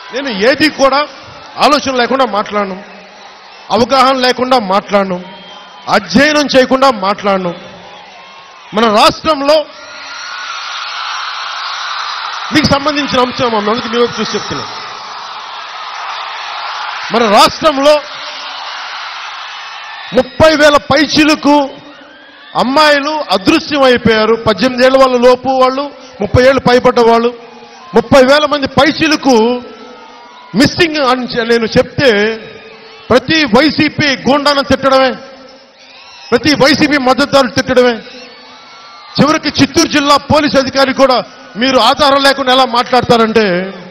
నేను ఏది కూడా ఆలోచన లేకుండా మాట్లాడను అవగాహన లేకుండా మాట్లాడను అధ్యయనం చేయకుండా మాట్లాడను మన రాష్ట్రంలో మీకు సంబంధించిన అంశం అందుకు మీ వైపు చూసి చెప్తున్నాను మన రాష్ట్రంలో ముప్పై వేల పైచిలకు అమ్మాయిలు అదృశ్యం అయిపోయారు పద్దెనిమిది ఏళ్ళ వాళ్ళ లోపు వాళ్ళు ముప్పై ఏళ్ళు పైపడ్డ వాళ్ళు ముప్పై వేల మంది పైచిలకు మిస్సింగ్ అని చె- నేను చెప్తే ప్రతి వైసీపీ గూండాను తిట్టడమే ప్రతి వైసీపీ మద్దతుదారులు తిట్టడమే చివరికి చిత్తూరు జిల్లా పోలీస్ అధికారి కూడా మీరు ఆధారం లేకుండా ఎలా మాట్లాడతారంటే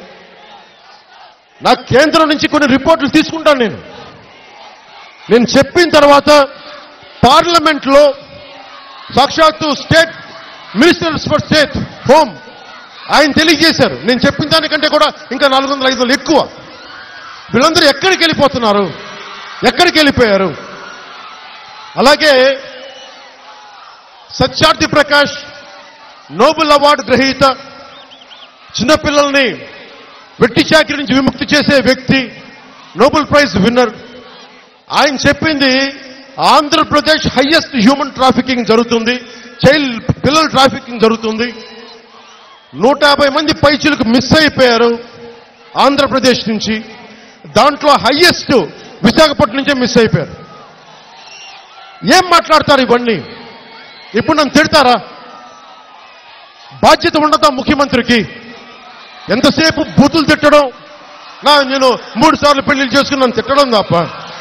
నాకు కేంద్రం నుంచి కొన్ని రిపోర్ట్లు తీసుకుంటాను నేను నేను చెప్పిన తర్వాత పార్లమెంట్లో సాక్షాత్తు state ministers for state home ఆయన తెలియజేశారు నేను చెప్పిన దానికంటే కూడా ఇంకా నాలుగు వందల ఐదు వందలు ఎక్కువ వీళ్ళందరూ ఎక్కడికి వెళ్ళిపోతున్నారు ఎక్కడికి వెళ్ళిపోయారు అలాగే సత్యార్థి ప్రకాష్ నోబెల్ అవార్డు గ్రహీత చిన్నపిల్లల్ని వెట్టి చాకిరి నుంచి విముక్తి చేసే వ్యక్తి నోబెల్ ప్రైజ్ విన్నర్ ఆయన చెప్పింది ఆంధ్రప్రదేశ్ హైయెస్ట్ హ్యూమన్ ట్రాఫికింగ్ జరుగుతుంది చైల్డ్ పిల్లల ట్రాఫికింగ్ జరుగుతుంది నూట యాభై మంది పైచులకు మిస్ అయిపోయారు ఆంధ్రప్రదేశ్ నుంచి దాంట్లో హైయెస్ట్ విశాఖపట్నం నుంచే మిస్ అయిపోయారు ఏం మాట్లాడతారు ఇవన్నీ ఇప్పుడు నన్ను తిడతారా బాధ్యత ఉండదా ముఖ్యమంత్రికి ఎంతసేపు బూతులు తిట్టడం నా నేను మూడు సార్లు పెళ్లిళ్ళు చేసుకుని నన్ను తిట్టడం తప్ప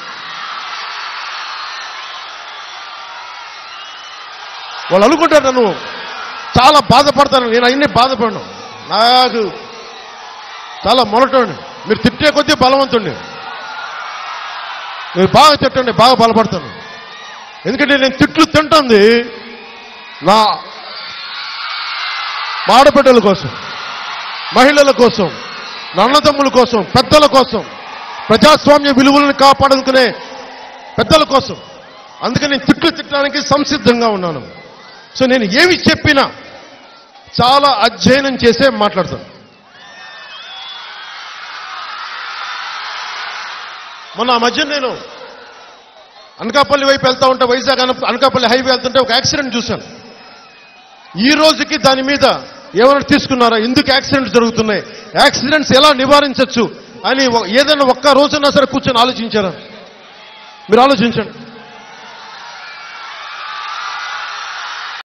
వాళ్ళు అనుకుంటారు నన్ను చాలా బాధపడతాను నేను అన్ని బాధపడను నాకు చాలా మొలటండి మీరు తిట్టే కొద్దీ బలవంతుండి మీరు బాగా తిట్టండి బాగా బలపడతాను ఎందుకంటే నేను తిట్లు తింటుంది నా మా ఆడబిడ్డల కోసం మహిళల కోసం నా అన్నదమ్ముల కోసం పెద్దల కోసం ప్రజాస్వామ్య విలువలను కాపాడుకునే పెద్దల కోసం అందుకని నేను తిట్లు తిట్టడానికి సంసిద్ధంగా ఉన్నాను సో నేను ఏమి చెప్పినా చాలా అధ్యయనం చేసే మాట్లాడతాను మొన్న ఆ మధ్య నేను అనకాపల్లి వైపు వెళ్తా ఉంటే వైజాగ్ అన- అనకాపల్లి హైవే వెళ్తుంటే ఒక యాక్సిడెంట్ చూశాను ఈ రోజుకి దాని మీద ఏమైనా తీసుకున్నారా ఎందుకు యాక్సిడెంట్స్ జరుగుతున్నాయి యాక్సిడెంట్స్ ఎలా నివారించవచ్చు అని ఒ- ఏదైనా ఒక్క రోజున్నా సరే కూర్చొని ఆలోచించారా మీరు ఆలోచించండి